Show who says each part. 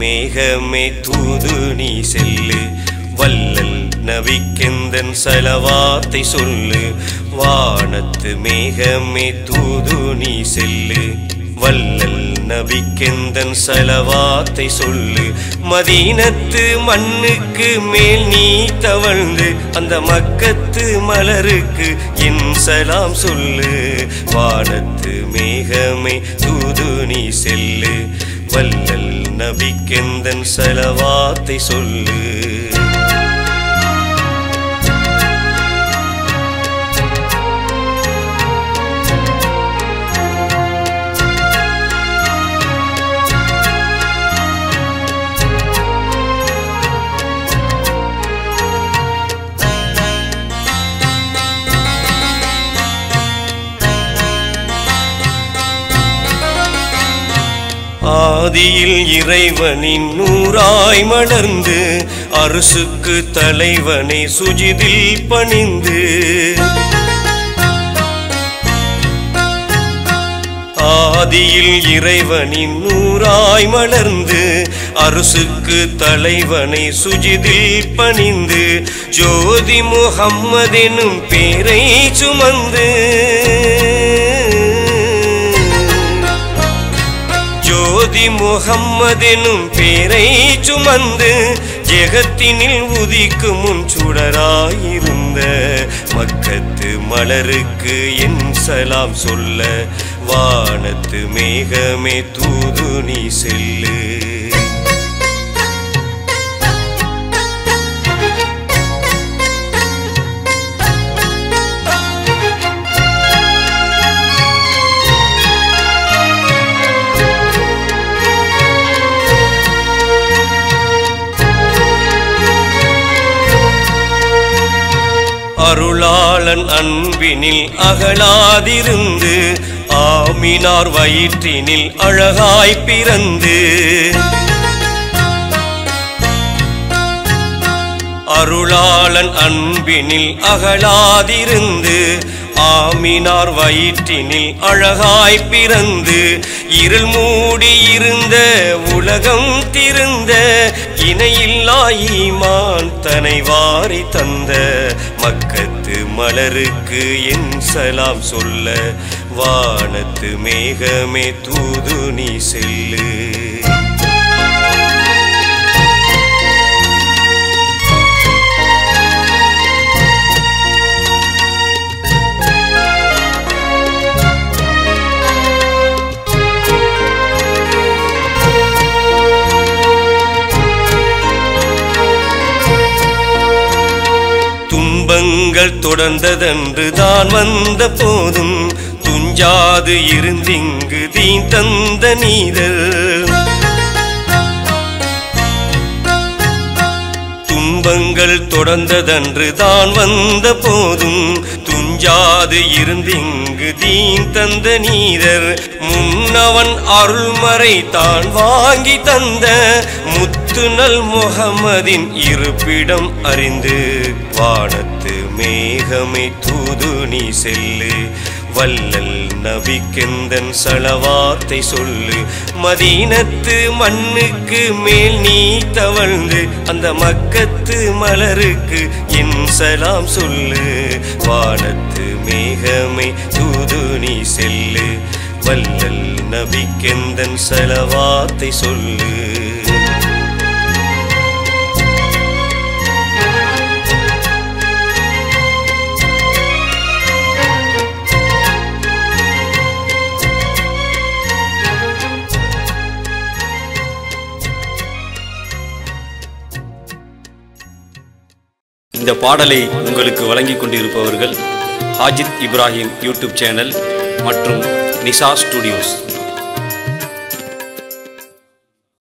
Speaker 1: மேகமே தூது நீ செல்லு வல்லல் நபிக்கெந்தன் செலவாத்தை சொல்லு வானத்து மேகமே தூது நீ செல்லு வல்லல் நபிக்கெந்தன் செலவாத்தை சொல்லு மதீனத்து மண்ணுக்கு மேல் நீ தவழ்ந்து அந்த மக்கத்து மலருக்கு என் சலாம் சொல்லு வானத்து மேகமே தூது நீ செல்லு வல்லல் நபிக்கெந்தன் செலவாத்தை சொல்லு ஆதியில் இறைவனின் நூறாய் மலர்ந்து அரசுக்கு தலைவனை சுஜிதில் பணிந்து ஆதியில் இறைவனின் நூறாய் மலர்ந்து அரசுக்கு தலைவனை சுஜிதில் பணிந்து ஜோதி முகம்மதெனும் பேரை சுமந்து ஜோதி முகம்மதெனும் பேரை சுமந்து ஜெகத்தினில் உதிக்கு முன் சுடராயிருந்த மக்கத்து மலருக்கு என் சலாம் சொல்ல வானத்து மேகமே தூது நீ செல்லு அருளாளன் அன்பினில் அகலாதிருந்து ஆமினார் வயிற்றினில் அழகாய் பிறந்து அருளாளன் அன்பினில் அகலாதிருந்து ஆமினார் வயிற்றினில் அழகாய் பிறந்து இருள் மூடி இருந்த உலகம் திருந்த இணையில்லா ஈமான் தனை வாரி தந்த மக்கத்து மலருக்கு என் சலாம் சொல்ல வானத்து மேகமே தூது நீ செல்லு துன்பங்கள் தொடர்ந்ததன்று தான் வந்த போதும் துஞ்சாது இருந்திங்கு தீன் தந்த நீதல் துன்பங்கள் தொடர்ந்ததன்று தான் வந்த போதும் துஞ்சாது இருந்திங்கு தீன் தந்த நீதர் முன்னவன் அருள்மறை தான் வாங்கி தந்த முத்துநல் முகமதின் இருப்பிடம் அறிந்து வானத்து மேகமை தூது நீ செல்லு வல்லல் நபிக்கெந்தன் சலவாத்தை சொல்லு மதீனத்து மண்ணுக்கு மேல் நீ தவழ்ந்து அந்த மக்கத்து மலருக்கு என் சலாம் சொல்லு வானத்து மேகமை தூது நீ செல்லு வல்லல் நபிக்கெந்தன் சலவாத்தை சொல்லு
Speaker 2: இந்த பாடலை உங்களுக்கு வழங்கிக் கொண்டிருப்பவர்கள் ஹாஜித் இப்ராஹிம் யூடியூப் சேனல் மற்றும் நிஷா ஸ்டுடியோஸ்